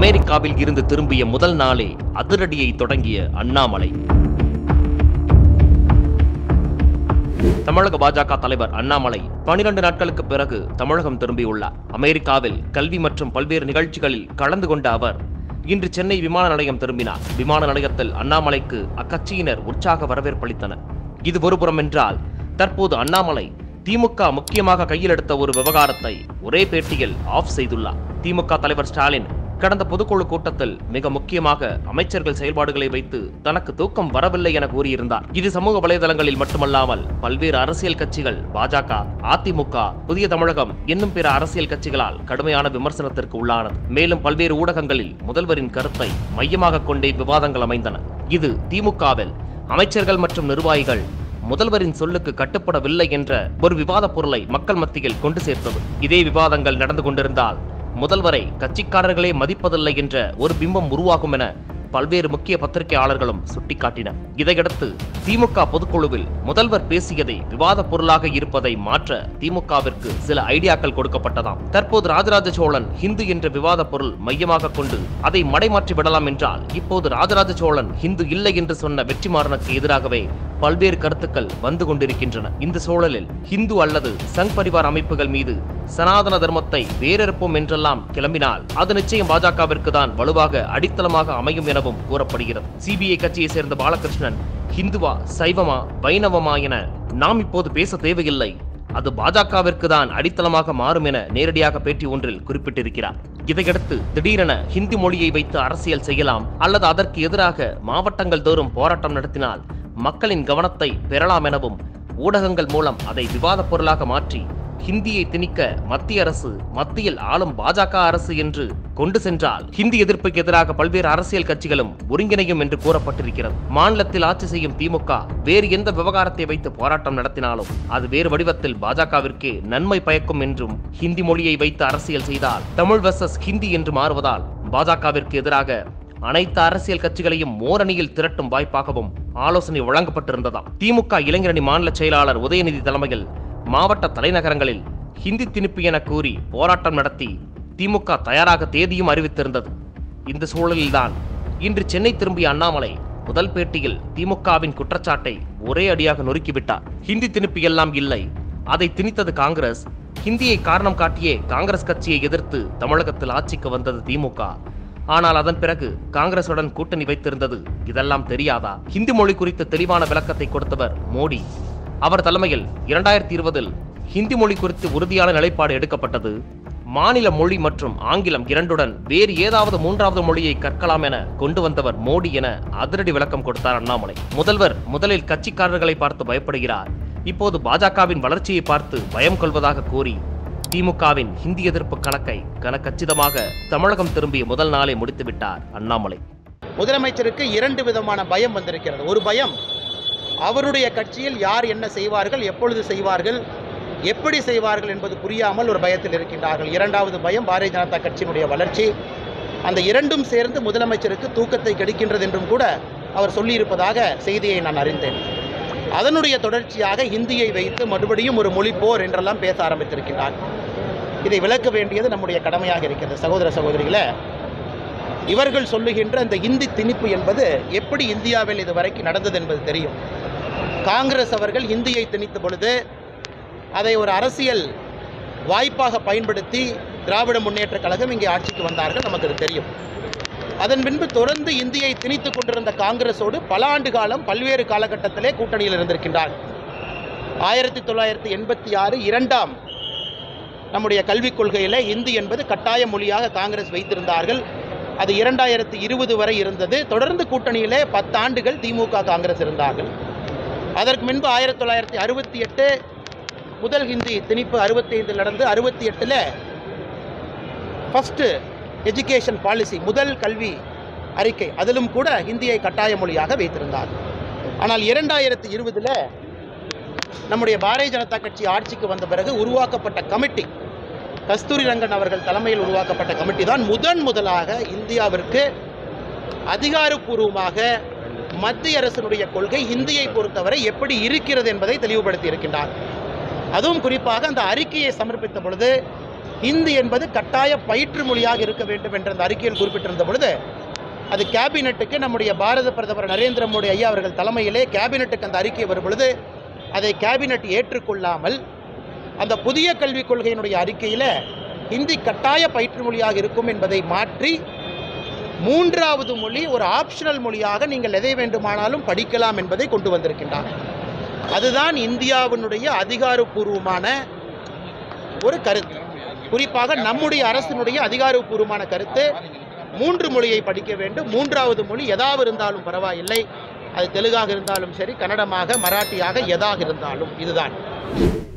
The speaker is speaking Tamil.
அமெரிக்காவில் இருந்து திரும்பிய முதல் நாளே அதிரடியை தொடங்கிய அண்ணாமலை தமிழக பாஜக தலைவர் அண்ணாமலை பனிரெண்டு நாட்களுக்கு பிறகு தமிழகம் திரும்பியுள்ளார் அமெரிக்காவில் கல்வி மற்றும் பல்வேறு நிகழ்ச்சிகளில் கலந்து கொண்ட அவர் இன்று சென்னை விமான நிலையம் திரும்பினார் விமான நிலையத்தில் அண்ணாமலைக்கு அக்கட்சியினர் உற்சாக வரவேற்பளித்தனர் இது ஒருபுறம் என்றால் தற்போது அண்ணாமலை திமுக முக்கியமாக கையில் எடுத்த ஒரு விவகாரத்தை ஒரே பேட்டியில் ஆஃப் செய்துள்ளார் திமுக தலைவர் ஸ்டாலின் கடந்த பொதுக்குழு கூட்டத்தில் மிக முக்கியமாக அமைச்சர்கள் செயல்பாடுகளை வைத்து தனக்கு தூக்கம் வரவில்லை என கூறியிருந்தார் இது சமூக வலைதளங்களில் மட்டுமல்லாமல் பல்வேறு அரசியல் கட்சிகள் பாஜக அதிமுக புதிய தமிழகம் இன்னும் பிற அரசியல் கட்சிகளால் கடுமையான விமர்சனத்திற்கு உள்ளானது மேலும் பல்வேறு ஊடகங்களில் முதல்வரின் கருத்தை மையமாக கொண்டே விவாதங்கள் அமைந்தன இது திமுகவில் அமைச்சர்கள் மற்றும் நிர்வாகிகள் முதல்வரின் சொல்லுக்கு கட்டுப்படவில்லை என்ற ஒரு விவாத பொருளை மக்கள் மத்தியில் கொண்டு சேர்த்தது இதே விவாதங்கள் நடந்து கொண்டிருந்தால் முதல்வரை கட்சிக்காரர்களே மதிப்பதில்லை என்ற ஒரு பிம்பம் உருவாகும் என பல்வேறு முக்கிய பத்திரிகையாளர்களும் சுட்டிக்காட்டினர் இதையடுத்து திமுக பொதுக்குழுவில் முதல்வர் பேசியதை விவாத பொருளாக இருப்பதை மாற்ற திமுகவிற்கு சில ஐடியாக்கள் கொடுக்கப்பட்டதாம் தற்போது ராஜராஜ சோழன் ஹிந்து என்ற விவாத பொருள் மையமாக கொண்டு அதை மடைமாற்றி விடலாம் என்றால் இப்போது ராஜராஜ சோழன் ஹிந்து இல்லை என்று சொன்ன வெற்றிமாறனுக்கு எதிராகவே பல்வேறு கருத்துக்கள் வந்து கொண்டிருக்கின்றன இந்த சூழலில் ஹிந்து அல்லது சங் பரிவார் அமைப்புகள் மீது சனாதன தர்மத்தை வேறறுப்போம் என்றெல்லாம் கிளம்பினால் அது நிச்சயம் பாஜகவிற்கு தான் வலுவாக அடித்தளமாக அமையும் எனவும் கூறப்படுகிறது சிபிஐ கட்சியை சேர்ந்த பாலகிருஷ்ணன் ஹிந்துவா சைவமா வைணவமா என நாம் இப்போது பேச தேவையில்லை அது பாஜகவிற்கு தான் அடித்தளமாக மாறும் என நேரடியாக பேட்டி ஒன்றில் குறிப்பிட்டிருக்கிறார் இதையடுத்து திடீரென ஹிந்தி மொழியை வைத்து அரசியல் செய்யலாம் அல்லது அதற்கு எதிராக மாவட்டங்கள் தோறும் போராட்டம் நடத்தினால் மக்களின் கவனத்தை பெறலாம் எனவும் ஊடகங்கள் மூலம் அதை விவாத பொருளாக மாற்றி ஹிந்தியை திணிக்க மத்திய அரசு மத்தியில் ஆளும் பாஜக அரசு என்று கொண்டு சென்றால் ஹிந்தி எதிர்ப்புக்கு எதிராக பல்வேறு அரசியல் கட்சிகளும் ஒருங்கிணையும் என்று கூறப்பட்டிருக்கிறது மாநிலத்தில் ஆட்சி செய்யும் திமுக வேறு எந்த விவகாரத்தை வைத்து போராட்டம் நடத்தினாலும் அது வேறு வடிவத்தில் பாஜகவிற்கே நன்மை பயக்கும் என்றும் ஹிந்தி மொழியை வைத்து அரசியல் செய்தால் தமிழ் வெர்சஸ் ஹிந்தி என்று மாறுவதால் பாஜகவிற்கு எதிராக அனைத்து அரசியல் கட்சிகளையும் ஓரணியில் திரட்டும் வாய்ப்பாகவும் ஆலோசனை வழங்கப்பட்டிருந்ததாம் திமுக இளைஞரணி மாநில செயலாளர் உதயநிதி தலைமையில் மாவட்ட தலைநகரங்களில் ஹிந்தி திணிப்பு என கூறி போராட்டம் நடத்தி திமுக தயாராக தேதியும் அறிவித்திருந்தது இந்த சூழலில்தான் இன்று சென்னை திரும்பிய அண்ணாமலை முதல் பேட்டியில் திமுகவின் குற்றச்சாட்டை ஒரே அடியாக நொறுக்கிவிட்டார் ஹிந்தி திணிப்பு எல்லாம் இல்லை அதை திணித்தது காங்கிரஸ் ஹிந்தியை காரணம் காட்டியே காங்கிரஸ் கட்சியை எதிர்த்து தமிழகத்தில் ஆட்சிக்கு வந்தது திமுக ஆனால் அதன் பிறகு காங்கிரசுடன் கூட்டணி வைத்திருந்தது இதெல்லாம் தெரியாதா ஹிந்தி மொழி குறித்து தெளிவான விளக்கத்தை கொடுத்தவர் மோடி அவர் தலைமையில் இரண்டாயிரத்தி இருபதில் ஹிந்தி மொழி குறித்து உறுதியான நிலைப்பாடு எடுக்கப்பட்டது மாநில மொழி மற்றும் ஆங்கிலம் இரண்டுடன் வேறு ஏதாவது மூன்றாவது மொழியை கற்கலாம் என கொண்டு வந்தவர் மோடி என அதிரடி விளக்கம் கொடுத்தார் அண்ணாமலை முதல்வர் முதலில் கட்சிக்காரர்களை பார்த்து பயப்படுகிறார் இப்போது பாஜகவின் வளர்ச்சியை பார்த்து பயம் கொள்வதாக கூறி திமுகவின் ஹிந்தி எதிர்ப்பு கணக்கை கனக்கச்சிதமாக தமிழகம் திரும்பிய முதல் நாளை முடித்துவிட்டார் அண்ணாமலை முதலமைச்சருக்கு இரண்டு விதமான பயம் வந்திருக்கிறது ஒரு பயம் அவருடைய கட்சியில் யார் என்ன செய்வார்கள் எப்பொழுது செய்வார்கள் எப்படி செய்வார்கள் என்பது புரியாமல் ஒரு பயத்தில் இருக்கின்றார்கள் இரண்டாவது பயம் பாரதிய ஜனதா கட்சியினுடைய வளர்ச்சி அந்த இரண்டும் சேர்ந்து முதலமைச்சருக்கு தூக்கத்தை கெடுக்கின்றது என்றும் கூட அவர் சொல்லியிருப்பதாக செய்தியை நான் அறிந்தேன் அதனுடைய தொடர்ச்சியாக ஹிந்தியை வைத்து மறுபடியும் ஒரு மொழி போர் என்றெல்லாம் பேச ஆரம்பித்திருக்கிறார் இதை விளக்க வேண்டியது நம்முடைய கடமையாக இருக்கிறது சகோதர சகோதரிகளே இவர்கள் சொல்லுகின்ற அந்த இந்தி திணிப்பு என்பது எப்படி இந்தியாவில் இதுவரைக்கும் நடந்தது என்பது தெரியும் காங்கிரஸ் அவர்கள் இந்தியை திணித்த பொழுது அதை ஒரு அரசியல் வாய்ப்பாக பயன்படுத்தி திராவிட முன்னேற்ற கழகம் இங்கே ஆட்சிக்கு வந்தார்கள் நமக்கு அது தெரியும் அதன் பின்பு தொடர்ந்து இந்தியை திணித்துக் கொண்டிருந்த காங்கிரஸோடு பல ஆண்டு காலம் பல்வேறு காலகட்டத்திலே கூட்டணியில் இருந்திருக்கின்றார் ஆயிரத்தி தொள்ளாயிரத்தி எண்பத்தி ஆறு இரண்டாம் நம்முடைய கல்விக் கொள்கையில் இந்தி என்பது கட்டாய மொழியாக காங்கிரஸ் வைத்திருந்தார்கள் அது இரண்டாயிரத்தி இருபது வரை இருந்தது தொடர்ந்து கூட்டணியிலே பத்தாண்டுகள் திமுக காங்கிரஸ் இருந்தார்கள் அதற்கு முன்பு ஆயிரத்தி தொள்ளாயிரத்தி அறுபத்தி எட்டு முதல் ஹிந்தி திணிப்பு அறுபத்தி ஐந்தில் நடந்து அறுபத்தி எட்டில் ஃபஸ்ட்டு எஜுகேஷன் பாலிசி முதல் கல்வி அறிக்கை அதிலும் கூட ஹிந்தியை கட்டாய மொழியாக வைத்திருந்தார் ஆனால் இரண்டாயிரத்தி இருபதில் நம்முடைய பாரதிய ஜனதா கட்சி ஆட்சிக்கு வந்த பிறகு உருவாக்கப்பட்ட கமிட்டி கஸ்தூரி ரங்கன் அவர்கள் தலைமையில் உருவாக்கப்பட்ட கமிட்டி தான் முதன் முதலாக இந்தியாவிற்கு அதிகாரப்பூர்வமாக மத்திய அரசினுடைய கொள்கை ஹிந்தியை பொறுத்தவரை எப்படி இருக்கிறது என்பதை தெளிவுபடுத்தி இருக்கின்றார் அதுவும் குறிப்பாக அந்த அறிக்கையை சமர்ப்பித்த பொழுது ஹிந்தி என்பது கட்டாய பயிற்று மொழியாக இருக்க வேண்டும் என்ற அந்த அறிக்கையில் குறிப்பிட்டிருந்த பொழுது அது கேபினெட்டுக்கு நம்முடைய பாரத பிரதமர் நரேந்திர மோடி ஐயா அவர்கள் தலைமையிலே கேபினெட்டுக்கு அந்த அறிக்கை வரும் பொழுது அதை கேபினெட் ஏற்றுக்கொள்ளாமல் அந்த புதிய கல்விக் கொள்கையினுடைய அறிக்கையில் ஹிந்தி கட்டாய பயிற்று மொழியாக இருக்கும் என்பதை மாற்றி மூன்றாவது மொழி ஒரு ஆப்ஷனல் மொழியாக நீங்கள் எதை வேண்டுமானாலும் படிக்கலாம் என்பதை கொண்டு வந்திருக்கின்றார் அதுதான் இந்தியாவினுடைய அதிகாரப்பூர்வமான ஒரு கருத்து குறிப்பாக நம்முடைய அரசினுடைய அதிகாரப்பூர்வமான கருத்து மூன்று மொழியை படிக்க வேண்டும் மூன்றாவது மொழி எதாவது இருந்தாலும் பரவாயில்லை அது தெலுங்காக இருந்தாலும் சரி கன்னடமாக மராட்டியாக எதாக இருந்தாலும் இதுதான்